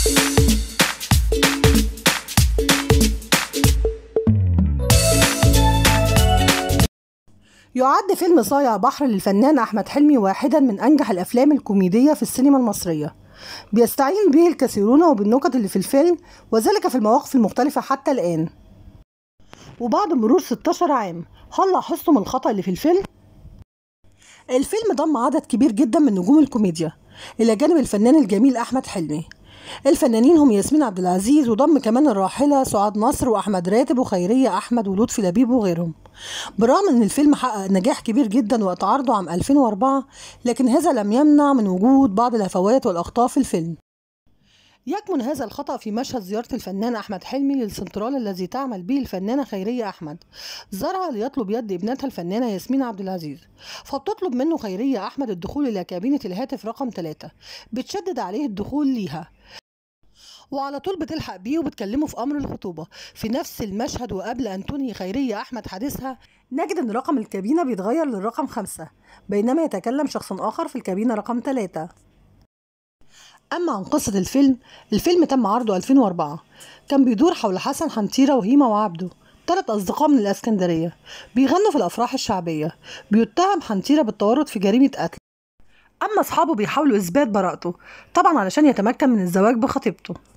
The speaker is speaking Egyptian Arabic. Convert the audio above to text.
يعد فيلم صايع بحر للفنان أحمد حلمي واحدا من أنجح الأفلام الكوميدية في السينما المصرية بيستعين به الكثيرون وبالنكت اللي في الفيلم وذلك في المواقف المختلفة حتى الآن وبعد مرور 16 عام هل لاحظتم الخطأ اللي في الفيلم؟ الفيلم ضم عدد كبير جدا من نجوم الكوميديا إلى جانب الفنان الجميل أحمد حلمي الفنانين هم ياسمين عبد العزيز وضم كمان الراحلة سعاد نصر وأحمد راتب وخيرية أحمد ولطفي لبيب وغيرهم برغم ان الفيلم حقق نجاح كبير جدا وقت عرضه عام 2004 لكن هذا لم يمنع من وجود بعض الهفوات والاخطاء في الفيلم يكمن هذا الخطأ في مشهد زيارة الفنان أحمد حلمي للسنترال الذي تعمل به الفنانة خيرية أحمد زارها ليطلب يد ابنتها الفنانة ياسمين عبد العزيز فبتطلب منه خيرية أحمد الدخول إلى كابينة الهاتف رقم 3 بتشدد عليه الدخول ليها وعلى طول بتلحق بيه وبتكلمه في امر الخطوبه في نفس المشهد وقبل ان تنهي خيريه احمد حديثها نجد ان رقم الكابينه بيتغير للرقم خمسة بينما يتكلم شخص اخر في الكابينه رقم ثلاثة اما عن قصه الفيلم الفيلم تم عرضه 2004 كان بيدور حول حسن حنطيره وهيمه وعبده ثلاث أصدقاء من الإسكندرية بيغنوا في الأفراح الشعبية بيتهم حنطيرة بالتورط في جريمة قتل أما أصحابه بيحاولوا إثبات براءته طبعا علشان يتمكن من الزواج بخطيبته